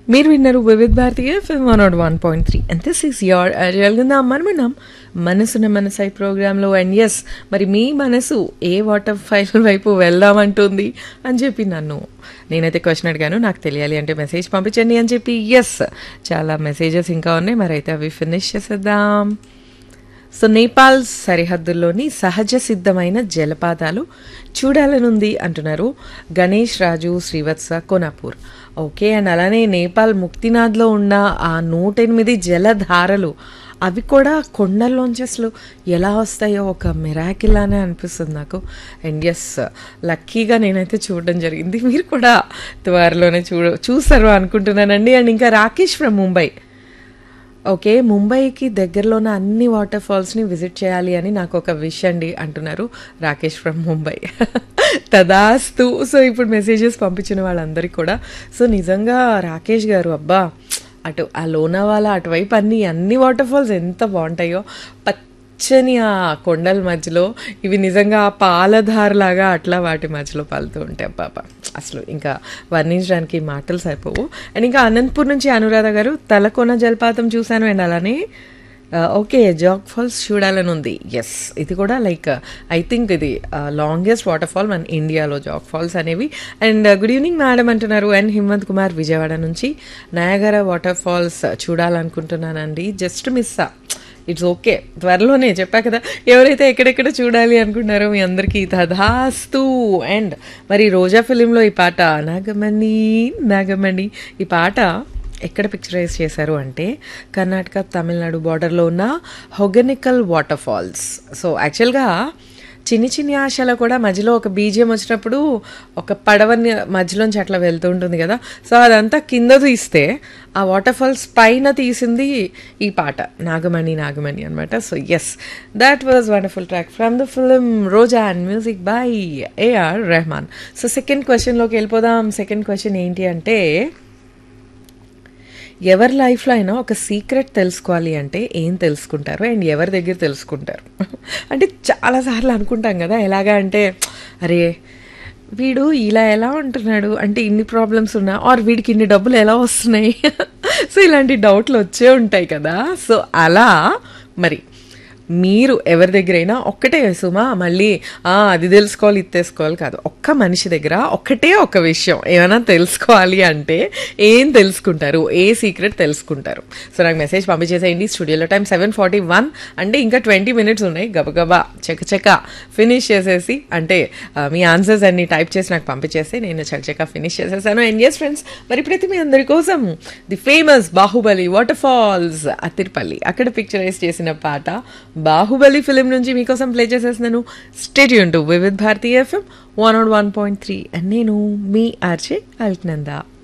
మీరు విన్నారు Vividh Bharati FM one naught one point three and this is your అరియల్గా మనమనం మనసున మనసై ప్రోగ్రాంలో అండ్ ఎస్ మరి మీ మనసు ఏ వాటర్ ఫైల్ వైపు వెళ్దామంటుంది అని చెప్పి నన్ను నేనైతే క్వశ్చన్ అడిగాను నాకు తెలియాలి అంటే మెసేజ్ పంపించండి అని చెప్పి ఎస్ చాలా మెసేజెస్ ఇంకా ఉన్నాయి మరి అయితే అవి ఫినిష్ చేసేద్దాం సో నేపాల్ సరిహద్దుల్లోని సహజ సిద్ధమైన జలపాతాలు చూడాలనుంది అంటున్నారు గణేష్ రాజు శ్రీవత్స కోనాపూర్ ఓకే అండ్ అలానే నేపాల్ ముక్తినాథ్లో ఉన్న ఆ నూట ఎనిమిది జలధారలు అవి కూడా కొండల్లోంచి అసలు ఎలా వస్తాయో ఒక మిరాకిలానే అనిపిస్తుంది నాకు అండ్ ఎస్ లక్కీగా నేనైతే చూడడం జరిగింది మీరు కూడా త్వరలోనే చూడ చూస్తారు అనుకుంటున్నానండి అండ్ ఇంకా రాకేష్ ఫ్రమ్ ముంబై ఓకే ముంబైకి దగ్గరలో ఉన్న అన్ని వాటర్ ఫాల్స్ని విజిట్ చేయాలి అని నాకు ఒక విష్ అండి అంటున్నారు రాకేష్ ఫ్రమ్ ముంబై తదాస్తు సో ఇప్పుడు మెసేజెస్ పంపించిన వాళ్ళందరికీ కూడా సో నిజంగా రాకేష్ గారు అబ్బా అటు ఆ లోనావాల అటువైపు అన్ని అన్ని వాటర్ ఫాల్స్ ఎంత బాగుంటాయో పచ్చని ఆ కొండల మధ్యలో ఇవి నిజంగా ఆ పాలధారలాగా అట్లా వాటి మధ్యలో పాలుతూ ఉంటాయి పాప అసలు ఇంకా వర్ణించడానికి మాటలు సరిపోవు అండ్ ఇంకా అనంతపూర్ నుంచి అనురాధ గారు తలకోన జలపాతం చూశాను అండ్ అలానే ఓకే జాగ్ ఫాల్స్ చూడాలని ఉంది ఎస్ ఇది కూడా లైక్ ఐ థింక్ ఇది లాంగెస్ట్ వాటర్ ఫాల్ మన ఇండియాలో జాగ్ ఫాల్స్ అనేవి అండ్ గుడ్ ఈవినింగ్ మేడం అంటున్నారు అండ్ హిమంత్ కుమార్ విజయవాడ నుంచి నయాగర వాటర్ ఫాల్స్ చూడాలనుకుంటున్నానండి జస్ట్ మిస్ ఇట్స్ ఓకే త్వరలోనే చెప్పా కదా ఎవరైతే ఎక్కడెక్కడ చూడాలి అనుకున్నారో మీ అందరికీ తధాస్తు అండ్ మరి రోజా ఫిలింలో ఈ పాట నాగమణి నాగమణి ఈ పాట ఎక్కడ పిక్చరైజ్ చేశారు అంటే కర్ణాటక తమిళనాడు బార్డర్లో ఉన్న హొగనికల్ వాటర్ ఫాల్స్ సో యాక్చువల్గా చిన్ని చిన్ని ఆశలో కూడా మధ్యలో ఒక బీజియం వచ్చినప్పుడు ఒక పడవని మధ్యలోంచి అట్లా వెళ్తూ ఉంటుంది కదా సో అదంతా కింద తీస్తే ఆ వాటర్ ఫాల్స్ పైన తీసింది ఈ పాట నాగమణి నాగమణి అనమాట so yes that was wonderful track from the film Roja and music by A R Rahman so second క్వశ్చన్లోకి వెళ్ళిపోదాం సెకండ్ క్వశ్చన్ ఏంటి అంటే ఎవరి లైఫ్లో అయినా ఒక సీక్రెట్ తెలుసుకోవాలి అంటే ఏం తెలుసుకుంటారు అండ్ ఎవరి దగ్గర తెలుసుకుంటారు అంటే చాలాసార్లు అనుకుంటాం కదా ఎలాగా అంటే అరే వీడు ఇలా ఎలా ఉంటున్నాడు అంటే ఇన్ని ప్రాబ్లమ్స్ ఉన్నా ఆర్ వీడికి ఇన్ని డబ్బులు ఎలా వస్తున్నాయి సో ఇలాంటి డౌట్లు వచ్చే ఉంటాయి కదా సో అలా మరి మీరు ఎవరి దగ్గరైనా ఒక్కటే సుమా మళ్ళీ అది తెలుసుకోవాలి ఇది తెలుసుకోవాలి కాదు ఒక్క మనిషి దగ్గర ఒక్కటే ఒక విషయం ఏమైనా తెలుసుకోవాలి అంటే ఏం తెలుసుకుంటారు ఏ సీక్రెట్ తెలుసుకుంటారు సో నాకు మెసేజ్ పంపించేసేయండి స్టూడియోలో టైం సెవెన్ ఫార్టీ వన్ అంటే ఇంకా ట్వంటీ మినిట్స్ ఉన్నాయి గబగబా చకచక ఫినిష్ చేసేసి అంటే మీ ఆన్సర్స్ అన్ని టైప్ చేసి నాకు పంపించేస్తే నేను చకచక ఫినిష్ చేసేసాను అండ్ ఎస్ ఫ్రెండ్స్ మరి ప్రతి మీ అందరి కోసం the famous Baahubali waterfalls Athirapalli అక్కడ పిక్చరైజ్ చేసిన పాట బాహుబలి ఫిలిం నుంచి మీకోసం ప్లే చేసేస్తున్నాను stadium to Vividh Bharati FM one on one point three and నేను మీ ఆర్జే అల్క్నందా